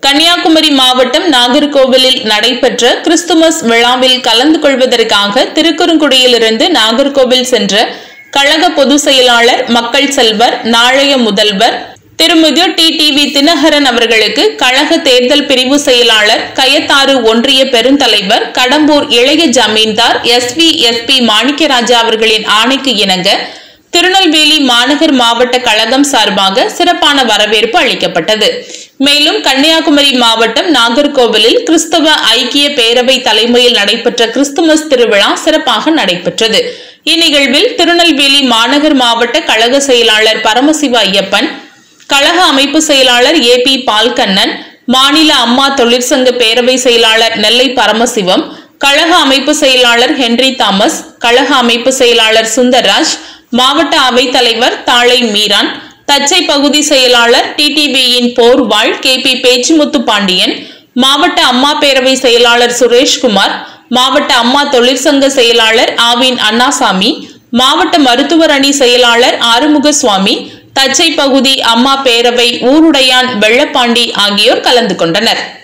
கன்னியாகுமரி மாவட்டம் நாகர்கோவிலில் நடைபெற்ற கிறிஸ்துமஸ் விழாவில் கலந்து கொள்வதற்காக திருக்குறுங்குடியிலிருந்து நாகர்கோவில் சென்ற கழக பொதுச் செயலாளர் மக்கள் செல்வர் நாளைய முதல்வர் திருமிகு டிடிவி தினகரன் அவர்களுக்கு கழக தேர்தல் பிரிவு செயலாளர் கயத்தாறு ஒன்றிய பெருந்தலைவர் கடம்பூர் இளைய ஜமீன்தார் S V S P Manickaraja அவர்களின் ஆணைக்கு இணங்க திருநெல்வேலி மாநகர் மாவட்ட கழகம் சார்பாக சிறப்பான வரவேற்பு அளிக்கப்பட்டது மேலும் கன்னியாகுமரி மாவட்டம் நாகர்கோவிலில் கிறிஸ்தவ ஐக்கிய பேரவை தலைமையில் நடைபெற்ற கிறிஸ்துமஸ் திருவிழா சிறப்பாக நடைபெற்றது இந்நிகழ்வில் திருநெல்வேலி மாநகர் மாவட்ட கழக செயலாளர் பரமசிவ ஐயப்பன் கழக அமைப்பு செயலாளர் ஏ பி பால்கண்ணன் மாநில அம்மா தொழிற்சங்க பேரவை செயலாளர் நெல்லை பரமசிவம் கழக அமைப்பு செயலாளர் ஹென்றி தாமஸ் கழக அமைப்பு செயலாளர் சுந்தர்ராஜ் மாவட்ட அவைத்தலைவர் தாளை மீரான் தச்சை பகுதி செயலாளர் டிடிவியின் போர்வாள் கே பி பேச்சிமுத்து பாண்டியன் மாவட்ட அம்மா பேரவை செயலாளர் சுரேஷ்குமார் மாவட்ட அம்மா தொழிற்சங்க செயலாளர் ஆவின் அண்ணாசாமி மாவட்ட மருத்துவர் அணி செயலாளர் ஆறுமுக சுவாமி தச்சை பகுதி அம்மா பேரவை ஊருடையான் வெள்ளப்பாண்டி ஆகியோர் கலந்து கொண்டனர்